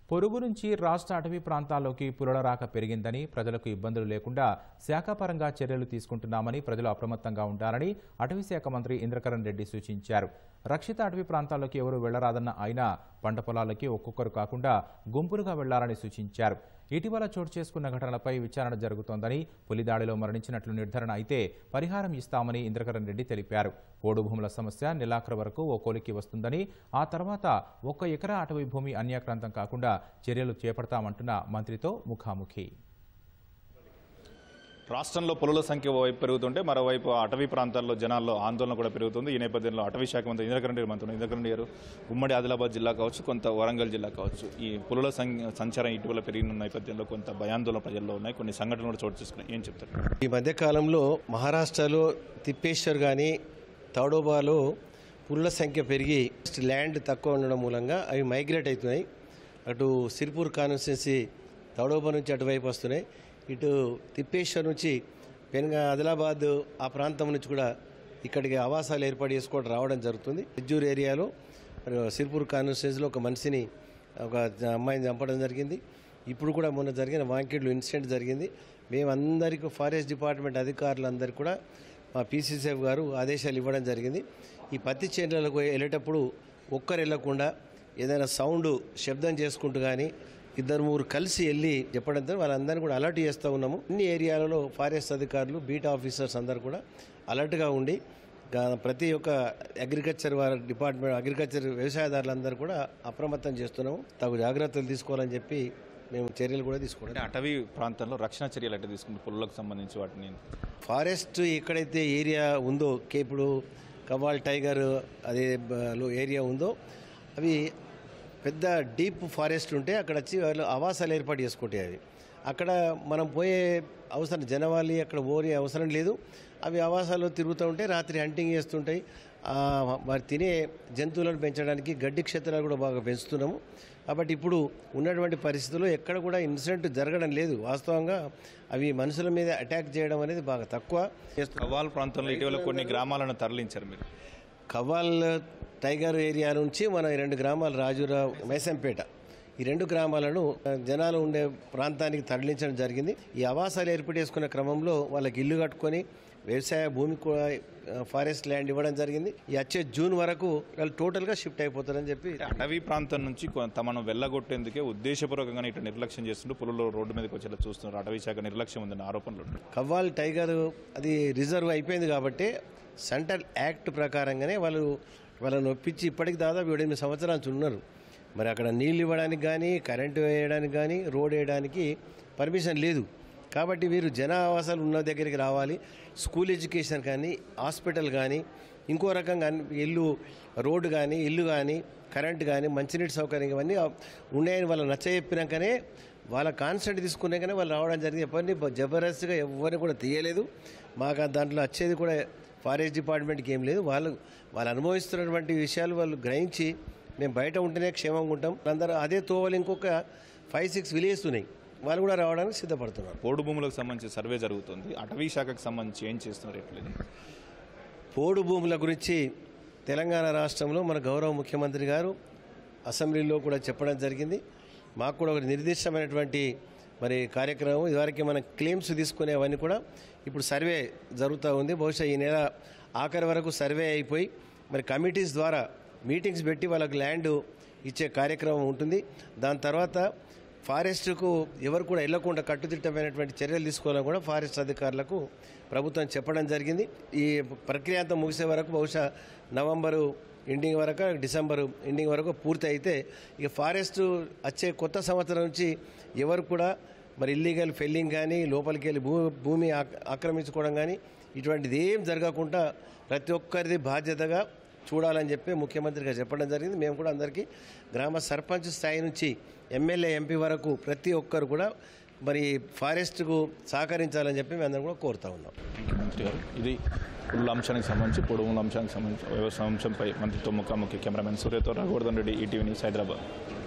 పొరుగు నుంచి రాష్ట్ర అటవీ ప్రాంతాల్లోకి పులుల రాక పెరిగిందని ప్రజలకు ఇబ్బందులు లేకుండా శాఖాపరంగా చర్యలు తీసుకుంటున్నామని ప్రజలు అప్రమత్తంగా ఉండాలని అటవీ శాఖ మంత్రి ఇంద్రకరణ్ రెడ్డి సూచించారు రక్షిత అటవీ ప్రాంతాల్లోకి ఎవరూ వెళ్లరాదన్న ఆయన పంట పొలాలకి ఒక్కొక్కరు కాకుండా గుంపులుగా వెళ్లాలని సూచించారు ఇటీవల చోటు చేసుకున్న ఘటనలపై విచారణ జరుగుతోందని పులిదాడిలో మరణించినట్లు నిర్ధారణ అయితే పరిహారం ఇస్తామని ఇంద్రకరణ్ రెడ్డి తెలిపారు పోడు భూముల సమస్య నెలాఖరు వరకు ఓ కొలికి వస్తుందని ఆ తర్వాత ఒక్క ఎకరా అటవీ భూమి అన్యాక్రాంతం కాకుండా చర్యలు చేపడతామంటున్న మంత్రితో ముఖాముఖి రాష్ట్రంలో పులుల సంఖ్య ఓవైపు పెరుగుతుంటే మరోవైపు అటవీ ప్రాంతాల్లో జనాల్లో ఆందోళన కూడా పెరుగుతుంది ఈ నేపథ్యంలో అటవీ శాఖ మంత్రి ఇంద్రకరణ్ రెడ్డి మంత్రి ఇంద్రకరణ్ రెడ్డి గారు ఉమ్మడి ఆదిలాబాద్ జిల్లా కావచ్చు కొంత వరంగల్ జిల్లా కావచ్చు ఈ పులుల సం- సంచారం ఇటీవల పెరిగిన నేపథ్యంలో కొంత భయాందోళన ప్రజల్లో ఉన్నాయి కొన్ని సంఘటనలు కూడా చోటు చేసుకున్నాయి ఏం చెప్తారు ఈ మధ్యకాలంలో మహారాష్ట్రలో తిప్పేశ్వర్ కానీ తౌడోబాలో పుల్ల సంఖ్య పెరిగి ల్యాండ్ తక్కువ ఉండడం మూలంగా అవి మైగ్రేట్ అవుతున్నాయి అటు సిర్పూర్ కాన్స్టిట్యున్సీ తౌడోబా నుంచి అటువైపు వస్తున్నాయి ఇటు తిప్పేశ్వర్ నుంచి పెనుగా ఆదిలాబాద్ ఆ ప్రాంతం నుంచి కూడా ఇక్కడికి ఆవాసాలు ఏర్పాటు చేసుకోవడం రావడం జరుగుతుంది బిజ్జూర్ ఏరియాలో మరి సిర్పూర్ కాన్స్టిట్యున్సీలో ఒక మనిషిని ఒక అమ్మాయిని చంపడం జరిగింది ఇప్పుడు కూడా మొన్న జరిగిన వాంకిడ్లు ఇన్సిడెంట్ జరిగింది మేమందరికీ ఫారెస్ట్ డిపార్ట్మెంట్ అధికారులందరికీ కూడా మా పీసీసీఎఫ్ గారు ఆదేశాలు ఇవ్వడం జరిగింది ఈ పత్తి చేనులకు వెళ్ళేటప్పుడు ఒక్కరు వెళ్ళకుండా ఏదైనా సౌండ్ శబ్దం చేసుకుంటూ కానీ ఇద్దరు మూడు కలిసి వెళ్ళి చెప్పడంతో వాళ్ళందరినీ కూడా అలర్ట్ చేస్తూ ఉన్నాము అన్ని ఏరియాలలో ఫారెస్ట్ అధికారులు బీట్ ఆఫీసర్స్ అందరూ కూడా అలర్ట్గా ఉండి గా- ప్రతి ఒక్క అగ్రికల్చర్ వారి డిపార్ట్మెంట్ అగ్రికల్చర్ వ్యవసాయదారులందరూ కూడా అప్రమత్తం చేస్తున్నాము తగు జాగ్రత్తలు తీసుకోవాలని చెప్పి మేము చర్యలు కూడా తీసుకోవడం అంటే అటవీ ప్రాంతంలో రక్షణ చర్యలు అంటే తీసుకుంటే పులులకు సంబంధించి వాటిని ఫారెస్ట్ ఎక్కడైతే ఏరియా ఉందో కే- ఇప్పుడు కవాల్ టైగర్ అదే బ- లో ఏరియా ఉందో అవి పెద్ద డీప్ ఫారెస్ట్ ఉంటే అక్కడ వచ్చి వాళ్ళు ఆవాసాలు ఏర్పాటు చేసుకుంటాయి అవి అక్కడ మనం పోయే అవసరం జనవాలి అక్కడ పోయే అవసరం లేదు అవి ఆవాసాల్లో తిరుగుతూ ఉంటే రాత్రి హంటింగ్ చేస్తుంటాయి ఆ, మరి తినే జంతువులను పెంచడానికి గడ్డి క్షేత్రాలు కూడా బాగా పెంచుతున్నాము కాబట్టి ఇప్పుడు ఉన్నటువంటి పరిస్థితుల్లో ఎక్కడ కూడా ఇన్సిడెంట్ జరగడం లేదు వాస్తవంగా అవి మనుషుల మీద అటాక్ చేయడం అనేది బాగా తక్కువ చేస్తున్నాం కవ్వాల్ ప్రాంతంలో ఇటీవల కొన్ని గ్రామాలను తరలించారు మీరు కవ్వాల్ టైగర్ ఏరియా నుంచి మన ఈ రెండు గ్రామాలు రాజురావు మైసంపేట ఈ రెండు గ్రామాలను ఆ, జనాలు ఉండే ప్రాంతానికి తరలించడం జరిగింది ఈ ఆవాసాలు ఏర్పాటు చేసుకునే క్రమంలో వాళ్ళకి ఇల్లు కట్టుకొని వ్యవసాయ భూమి కూడా ఆ, ఫారెస్ట్ ల్యాండ్ ఇవ్వడం జరిగింది ఈ వచ్చే జూన్ వరకు వాళ్ళు టోటల్గా షిఫ్ట్ అయిపోతారని చెప్పి అటవీ ప్రాంతం నుంచి కొ- తమను వెళ్ళగొట్టేందుకే ఉద్దేశపూర్వకంగా ఇట్లా నిర్లక్ష్యం చేస్తుంటూ పులులు రోడ్డు మీదకి వచ్చేలా చూస్తున్నారు అటవీ శాఖ నిర్లక్ష్యం ఉందన్న ఆరోపణలు ఉన్నాయి. కవ్వాల్ టైగర్ అది రిజర్వ్ అయిపోయింది కాబట్టి సెంట్రల్ యాక్ట్ ప్రకారంగానే వాళ్ళు వాళ్ళని ఒప్పించి ఇప్పటికి దాదాపు ఏడెనిమిది సంవత్సరాల నుంచి ఉన్నారు మరి అక్కడ నీళ్ళు ఇవ్వడానికి కానీ కరెంటు వేయడానికి కానీ రోడ్ వేయడానికి పర్మిషన్ లేదు కాబట్టి వీరు జన ఆవాసాలు ఉన్న దగ్గరికి రావాలి స్కూల్ ఎడ్యుకేషన్ కానీ హాస్పిటల్ కానీ ఇంకో రకంగా అన్ని- ఇల్లు రోడ్డు కానీ ఇల్లు కానీ కరెంట్ కానీ మంచినీటి సౌకర్యం ఇవన్నీ ఉన్నాయని వాళ్ళు నచ్చ చెప్పినాకనే వాళ్ళ కాన్సెంట్ తీసుకున్నాకనే వాళ్ళు రావడం జరిగింది ఎవరిని జబర్దస్త్గా ఎవరిని కూడా తీయలేదు మాకు ఆ దాంట్లో వచ్చేది కూడా ఫారెస్ట్ డిపార్ట్మెంట్కి ఏం లేదు వాళ్ళు వాళ్ళు అనుభవిస్తున్నటువంటి విషయాలు వాళ్ళు గ్రహించి మేము బయట ఉంటేనే క్షేమంగా ఉంటాం అందరూ అదే తోవలు ఇంకొక ఫైవ్ సిక్స్ విలేజ్ ఉన్నాయి వాళ్ళు కూడా రావడానికి సిద్ధపడుతున్నారు పోడు భూములకు సంబంధించి సర్వే జరుగుతుంది అటవీ శాఖకు సంబంధించి ఏం చేస్తున్నారు ఎట్లేదు పోడు భూముల గురించి తెలంగాణ రాష్ట్రంలో మన గౌరవ ముఖ్యమంత్రి గారు అసెంబ్లీలో కూడా చెప్పడం జరిగింది మాకు కూడా ఒక నిర్దిష్టమైనటువంటి మరి కార్యక్రమం ఇదివరకు మనం క్లెయిమ్స్ తీసుకునేవన్నీ కూడా ఇప్పుడు సర్వే జరుగుతూ ఉంది బహుశా ఈ నెల ఆఖరి వరకు సర్వే అయిపోయి మరి కమిటీస్ ద్వారా మీటింగ్స్ పెట్టి వాళ్ళకి ల్యాండ్ ఇచ్చే కార్యక్రమం ఉంటుంది దాని తర్వాత ఫారెస్ట్కు ఎవరు కూడా వెళ్లకుండా కట్టుదిట్టమైనటువంటి చర్యలు తీసుకోవాలని కూడా ఫారెస్ట్ అధికారులకు ప్రభుత్వం చెప్పడం జరిగింది ఈ ప్రక్రియ అంతా ముగిసే వరకు బహుశా నవంబరు ఎండింగ్ వరకు డిసెంబర్ ఎండింగ్ వరకు పూర్తి అయితే ఇక ఫారెస్ట్ వచ్చే కొత్త సంవత్సరం నుంచి ఎవరు కూడా మరి ఇల్లీగల్ ఫెల్లింగ్ కానీ లోపలికి వెళ్ళి భూ భూమి ఆక్- ఆక్రమించుకోవడం కానీ ఇటువంటిది ఏం జరగకుండా ప్రతి ఒక్కరిది బాధ్యతగా చూడాలని చెప్పి ముఖ్యమంత్రిగా చెప్పడం జరిగింది మేము కూడా అందరికీ గ్రామ సర్పంచ్ స్థాయి నుంచి ఎమ్మెల్యే ఎంపీ వరకు ప్రతి ఒక్కరు కూడా మరి ఫారెస్ట్కు సహకరించాలని చెప్పి మేము అందరం కూడా కోరుతా ఉన్నాం థ్యాంక్ యూ మంత్రి గారు ఇది పుల్ల అంశానికి సంబంధించి పొడవుల అంశానికి సంబంధించి వ్యవసాయ అంశంపై మంత్రితో ముఖాముఖి కెమెరామెన్ సూర్యతో రఘువర్ధన్ రెడ్డి ఈటీవీ న్యూస్ హైదరాబాద్